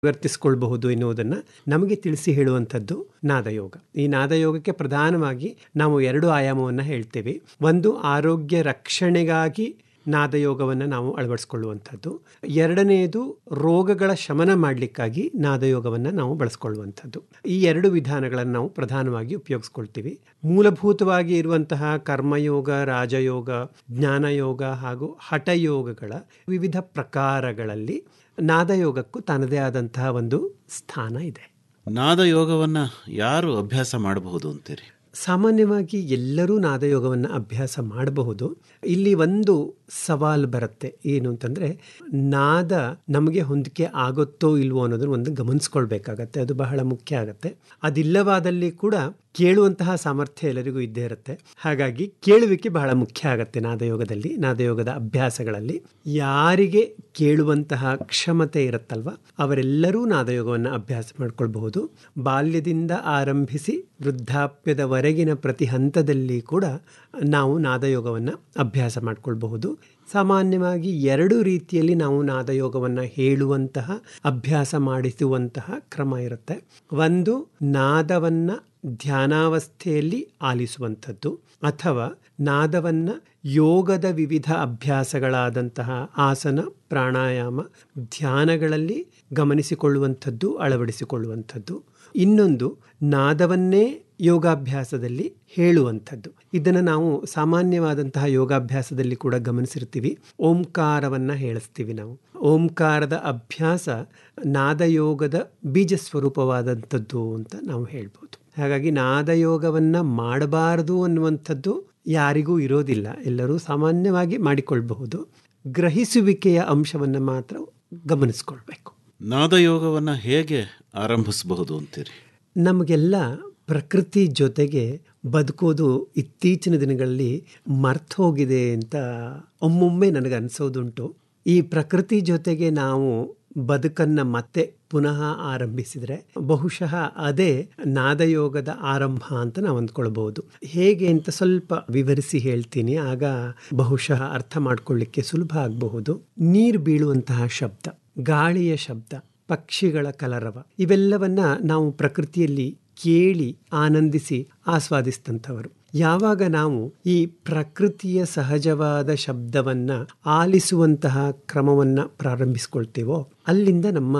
ವರ್ತಿಸ್ಕೊಳ್ಬಹುದು ಎನ್ನುವುದನ್ನು ನಮಗೆ ತಿಳಿಸಿ ಹೇಳುವಂಥದ್ದು ನಾದಯೋಗ ಈ ನಾದಯೋಗಕ್ಕೆ ಪ್ರಧಾನವಾಗಿ ನಾವು ಎರಡು ಆಯಾಮವನ್ನು ಹೇಳ್ತೇವೆ ಒಂದು ಆರೋಗ್ಯ ರಕ್ಷಣೆಗಾಗಿ ನಾದಯೋಗವನ್ನು ನಾವು ಅಳವಡಿಸ್ಕೊಳ್ಳುವಂಥದ್ದು ಎರಡನೆಯದು ರೋಗಗಳ ಶಮನ ಮಾಡಲಿಕ್ಕಾಗಿ ನಾದಯೋಗವನ್ನು ನಾವು ಬಳಸ್ಕೊಳ್ಳುವಂಥದ್ದು ಈ ಎರಡು ವಿಧಾನಗಳನ್ನು ನಾವು ಪ್ರಧಾನವಾಗಿ ಉಪಯೋಗಿಸ್ಕೊಳ್ತೀವಿ ಮೂಲಭೂತವಾಗಿ ಇರುವಂತಹ ಕರ್ಮಯೋಗ ರಾಜಯೋಗ ಜ್ಞಾನಯೋಗ ಹಾಗೂ ಹಠಯೋಗಗಳ ವಿವಿಧ ಪ್ರಕಾರಗಳಲ್ಲಿ ನಾದಯೋಗಕ್ಕೂ ತನ್ನದೇ ಆದಂತಹ ಒಂದು ಸ್ಥಾನ ಇದೆ ನಾದ ಯೋಗವನ್ನ ಯಾರು ಅಭ್ಯಾಸ ಮಾಡಬಹುದು ಅಂತೀರಿ ಸಾಮಾನ್ಯವಾಗಿ ಎಲ್ಲರೂ ನಾದಯೋಗವನ್ನು ಅಭ್ಯಾಸ ಮಾಡಬಹುದು ಇಲ್ಲಿ ಒಂದು ಸವಾಲು ಬರುತ್ತೆ ಏನು ಅಂತಂದರೆ ನಾದ ನಮಗೆ ಹೊಂದಿಕೆ ಆಗುತ್ತೋ ಇಲ್ವೋ ಅನ್ನೋದನ್ನು ಒಂದು ಗಮನಿಸ್ಕೊಳ್ಬೇಕಾಗತ್ತೆ ಅದು ಬಹಳ ಮುಖ್ಯ ಆಗುತ್ತೆ ಅದಿಲ್ಲವಾದಲ್ಲಿ ಕೂಡ ಕೇಳುವಂತಹ ಸಾಮರ್ಥ್ಯ ಎಲ್ಲರಿಗೂ ಇದ್ದೇ ಇರುತ್ತೆ ಹಾಗಾಗಿ ಕೇಳುವಿಕೆ ಬಹಳ ಮುಖ್ಯ ಆಗುತ್ತೆ ನಾದಯೋಗದಲ್ಲಿ ನಾದಯೋಗದ ಅಭ್ಯಾಸಗಳಲ್ಲಿ ಯಾರಿಗೆ ಕೇಳುವಂತಹ ಕ್ಷಮತೆ ಇರುತ್ತಲ್ವ ಅವರೆಲ್ಲರೂ ನಾದಯೋಗವನ್ನು ಅಭ್ಯಾಸ ಮಾಡ್ಕೊಳ್ಬಹುದು ಬಾಲ್ಯದಿಂದ ಆರಂಭಿಸಿ ವೃದ್ಧಾಪ್ಯದವರೆಗಿನ ಪ್ರತಿ ಹಂತದಲ್ಲಿ ಕೂಡ ನಾವು ನಾದಯೋಗವನ್ನು ಅಭ್ಯಾಸ ಮಾಡ್ಕೊಳ್ಬಹುದು ಸಾಮಾನ್ಯವಾಗಿ ಎರಡು ರೀತಿಯಲ್ಲಿ ನಾವು ನಾದಯೋಗವನ್ನು ಹೇಳುವಂತಹ ಅಭ್ಯಾಸ ಮಾಡಿಸುವಂತಹ ಕ್ರಮ ಇರುತ್ತೆ ಒಂದು ನಾದವನ್ನು ಧ್ಯಾನಾವಸ್ಥೆಯಲ್ಲಿ ಆಲಿಸುವಂಥದ್ದು ಅಥವಾ ನಾದವನ್ನು ಯೋಗದ ವಿವಿಧ ಅಭ್ಯಾಸಗಳಾದಂತಹ ಆಸನ ಪ್ರಾಣಾಯಾಮ ಧ್ಯಾನಗಳಲ್ಲಿ ಗಮನಿಸಿಕೊಳ್ಳುವಂಥದ್ದು ಅಳವಡಿಸಿಕೊಳ್ಳುವಂಥದ್ದು ಇನ್ನೊಂದು ನಾದವನ್ನೇ ಯೋಗಾಭ್ಯಾಸದಲ್ಲಿ ಹೇಳುವಂಥದ್ದು ಇದನ್ನು ನಾವು ಸಾಮಾನ್ಯವಾದಂತಹ ಯೋಗಾಭ್ಯಾಸದಲ್ಲಿ ಕೂಡ ಗಮನಿಸಿರ್ತೀವಿ ಓಂಕಾರವನ್ನು ಹೇಳಿಸ್ತೀವಿ ನಾವು ಓಂಕಾರದ ಅಭ್ಯಾಸ ನಾದಯೋಗದ ಬೀಜ ಸ್ವರೂಪವಾದಂಥದ್ದು ಅಂತ ನಾವು ಹೇಳ್ಬೋದು ಹಾಗಾಗಿ ನಾದಯೋಗವನ್ನು ಮಾಡಬಾರದು ಅನ್ನುವಂಥದ್ದು ಯಾರಿಗೂ ಇರೋದಿಲ್ಲ ಎಲ್ಲರೂ ಸಾಮಾನ್ಯವಾಗಿ ಮಾಡಿಕೊಳ್ಬಹುದು ಗ್ರಹಿಸುವಿಕೆಯ ಅಂಶವನ್ನು ಮಾತ್ರ ಗಮನಿಸ್ಕೊಳ್ಬೇಕು ನಾದಯೋಗವನ್ನ ಹೇಗೆ ಆರಂಭಿಸಬಹುದು ಅಂತೀರಿ ನಮಗೆಲ್ಲ ಪ್ರಕೃತಿ ಜೊತೆಗೆ ಬದುಕೋದು ಇತ್ತೀಚಿನ ದಿನಗಳಲ್ಲಿ ಮರ್ತು ಹೋಗಿದೆ ಅಂತ ಒಮ್ಮೊಮ್ಮೆ ನನಗೆ ಅನಿಸೋದುಂಟು ಈ ಪ್ರಕೃತಿ ಜೊತೆಗೆ ನಾವು ಬದುಕನ್ನು ಮತ್ತೆ ಪುನಃ ಆರಂಭಿಸಿದರೆ ಬಹುಶಃ ಅದೇ ನಾದಯೋಗದ ಆರಂಭ ಅಂತ ನಾವು ಅಂದ್ಕೊಳ್ಬಹುದು ಹೇಗೆ ಅಂತ ಸ್ವಲ್ಪ ವಿವರಿಸಿ ಹೇಳ್ತೀನಿ ಆಗ ಬಹುಶಃ ಅರ್ಥ ಮಾಡ್ಕೊಳ್ಳಿಕ್ಕೆ ಸುಲಭ ಆಗಬಹುದು ನೀರು ಬೀಳುವಂತಹ ಶಬ್ದ ಗಾಳಿಯ ಶಬ್ದ ಪಕ್ಷಿಗಳ ಕಲರವ ಇವೆಲ್ಲವನ್ನ ನಾವು ಪ್ರಕೃತಿಯಲ್ಲಿ ಕೇಳಿ ಆನಂದಿಸಿ ಆಸ್ವಾದಿಸಿದಂಥವರು ಯಾವಾಗ ನಾವು ಈ ಪ್ರಕೃತಿಯ ಸಹಜವಾದ ಶಬ್ದವನ್ನ ಆಲಿಸುವಂತಹ ಕ್ರಮವನ್ನ ಪ್ರಾರಂಭಿಸ್ಕೊಳ್ತೇವೋ ಅಲ್ಲಿಂದ ನಮ್ಮ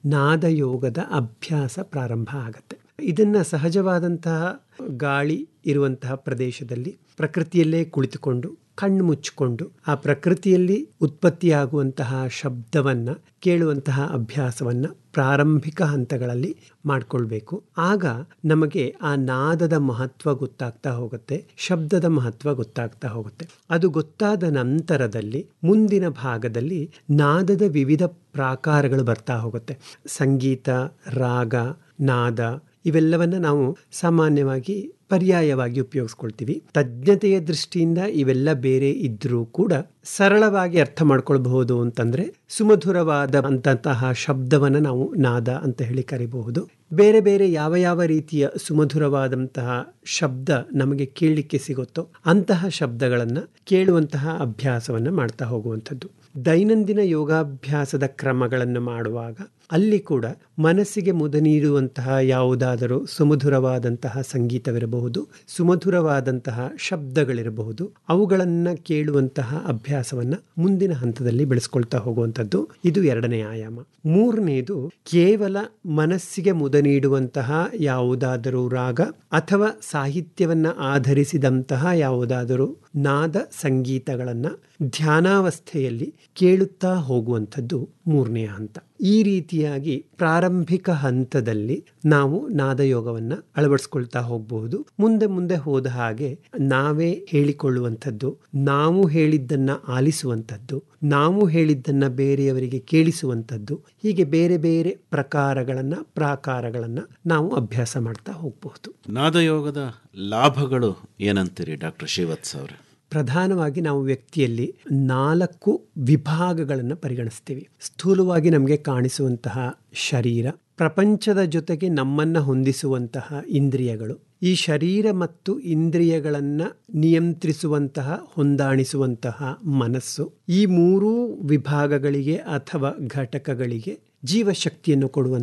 ನಾದಯೋಗದ ಅಭ್ಯಾಸ ಪ್ರಾರಂಭ ಆಗತ್ತೆ ಇದನ್ನ ಸಹಜವಾದಂತಹ ಗಾಳಿ ಇರುವಂತಹ ಪ್ರದೇಶದಲ್ಲಿ ಪ್ರಕೃತಿಯಲ್ಲೇ ಕುಳಿತುಕೊಂಡು ಕಣ್ಣು ಮುಚ್ಚಿಕೊಂಡು ಆ ಪ್ರಕೃತಿಯಲ್ಲಿ ಉತ್ಪತ್ತಿಯಾಗುವಂತಹ ಶಬ್ದವನ್ನ ಕೇಳುವಂತಹ ಅಭ್ಯಾಸವನ್ನ ಪ್ರಾರಂಭಿಕ ಹಂತಗಳಲ್ಲಿ ಮಾಡಿಕೊಳ್ಬೇಕು ಆಗ ನಮಗೆ ಆ ನಾದದ ಮಹತ್ವ ಗೊತ್ತಾಗ್ತಾ ಹೋಗುತ್ತೆ ಶಬ್ದದ ಮಹತ್ವ ಗೊತ್ತಾಗ್ತಾ ಹೋಗುತ್ತೆ ಅದು ಗೊತ್ತಾದ ನಂತರದಲ್ಲಿ ಮುಂದಿನ ಭಾಗದಲ್ಲಿ ನಾದದ ವಿವಿಧ ಪ್ರಾಕಾರಗಳು ಬರ್ತಾ ಹೋಗುತ್ತೆ ಸಂಗೀತ ರಾಗ ನಾದ ಇವೆಲ್ಲವನ್ನ ನಾವು ಸಾಮಾನ್ಯವಾಗಿ ಪರ್ಯಾಯವಾಗಿ ಉಪಯೋಗಿಸ್ಕೊಳ್ತೀವಿ ತಜ್ಞತೆಯ ದೃಷ್ಟಿಯಿಂದ ಇವೆಲ್ಲ ಬೇರೆ ಇದ್ರೂ ಕೂಡ ಸರಳವಾಗಿ ಅರ್ಥ ಮಾಡ್ಕೊಳ್ಬಹುದು ಅಂತಂದ್ರೆ ಸುಮಧುರವಾದ ಅಂತಹ ಶಬ್ದವನ್ನು ನಾವು ನಾದ ಅಂತ ಹೇಳಿ ಕರಿಬಹುದು ಬೇರೆ ಬೇರೆ ಯಾವ ಯಾವ ರೀತಿಯ ಸುಮಧುರವಾದಂತಹ ಶಬ್ದ ನಮಗೆ ಕೇಳಲಿಕ್ಕೆ ಸಿಗುತ್ತೋ ಅಂತಹ ಶಬ್ದಗಳನ್ನು ಕೇಳುವಂತಹ ಅಭ್ಯಾಸವನ್ನು ಮಾಡ್ತಾ ಹೋಗುವಂಥದ್ದು ದೈನಂದಿನ ಯೋಗಾಭ್ಯಾಸದ ಕ್ರಮಗಳನ್ನು ಮಾಡುವಾಗ ಅಲ್ಲಿ ಕೂಡ ಮನಸ್ಸಿಗೆ ಮುದ ನೀಡುವಂತಹ ಯಾವುದಾದರೂ ಸುಮಧುರವಾದಂತಹ ಸಂಗೀತವಿರಬಹುದು ಸುಮಧುರವಾದಂತಹ ಶಬ್ದಗಳಿರಬಹುದು ಅವುಗಳನ್ನು ಕೇಳುವಂತಹ ಅಭ್ಯಾಸವನ್ನ ಮುಂದಿನ ಹಂತದಲ್ಲಿ ಬೆಳೆಸ್ಕೊಳ್ತಾ ಹೋಗುವಂಥದ್ದು ಇದು ಎರಡನೇ ಆಯಾಮ ಮೂರನೆಯದು ಕೇವಲ ಮನಸ್ಸಿಗೆ ಮುದ ನೀಡುವಂತಹ ಯಾವುದಾದರೂ ರಾಗ ಅಥವಾ ಸಾಹಿತ್ಯವನ್ನ ಆಧರಿಸಿದಂತಹ ಯಾವುದಾದರೂ ನಾದ ಸಂಗೀತಗಳನ್ನು ಧ್ಯಾನಾವಸ್ಥೆಯಲ್ಲಿ ಕೇಳುತ್ತಾ ಹೋಗುವಂಥದ್ದು ಮೂರನೆಯ ಹಂತ ಈ ರೀತಿಯಾಗಿ ಪ್ರಾರಂಭಿಕ ಹಂತದಲ್ಲಿ ನಾವು ನಾದಯೋಗವನ್ನು ಅಳವಡಿಸ್ಕೊಳ್ತಾ ಹೋಗಬಹುದು ಮುಂದೆ ಮುಂದೆ ಹೋದ ಹಾಗೆ ನಾವೇ ಹೇಳಿಕೊಳ್ಳುವಂಥದ್ದು ನಾವು ಹೇಳಿದ್ದನ್ನ ಆಲಿಸುವಂಥದ್ದು ನಾವು ಹೇಳಿದ್ದನ್ನ ಬೇರೆಯವರಿಗೆ ಕೇಳಿಸುವಂಥದ್ದು ಹೀಗೆ ಬೇರೆ ಬೇರೆ ಪ್ರಕಾರಗಳನ್ನ ಪ್ರಾಕಾರಗಳನ್ನ ನಾವು ಅಭ್ಯಾಸ ಮಾಡ್ತಾ ಹೋಗಬಹುದು ನಾದಯೋಗದ ಲಾಭಗಳು ಏನಂತೀರಿ ಡಾಕ್ಟರ್ ಶ್ರೀವತ್ಸ ಅವರೇ ಪ್ರಧಾನವಾಗಿ ನಾವು ವ್ಯಕ್ತಿಯಲ್ಲಿ ನಾಲ್ಕು ವಿಭಾಗಗಳನ್ನು ಪರಿಗಣಿಸ್ತೀವಿ ಸ್ಥೂಲವಾಗಿ ನಮಗೆ ಕಾಣಿಸುವಂತಹ ಶರೀರ ಪ್ರಪಂಚದ ಜೊತೆಗೆ ನಮ್ಮನ್ನ ಹೊಂದಿಸುವಂತಹ ಇಂದ್ರಿಯಗಳು ಈ ಶರೀರ ಮತ್ತು ಇಂದ್ರಿಯಗಳನ್ನ ನಿಯಂತ್ರಿಸುವಂತಹ ಹೊಂದಾಣಿಸುವಂತಹ ಮನಸ್ಸು ಈ ಮೂರೂ ವಿಭಾಗಗಳಿಗೆ ಅಥವಾ ಘಟಕಗಳಿಗೆ ಜೀವಶಕ್ತಿಯನ್ನು ಕೊಡುವಂತಹ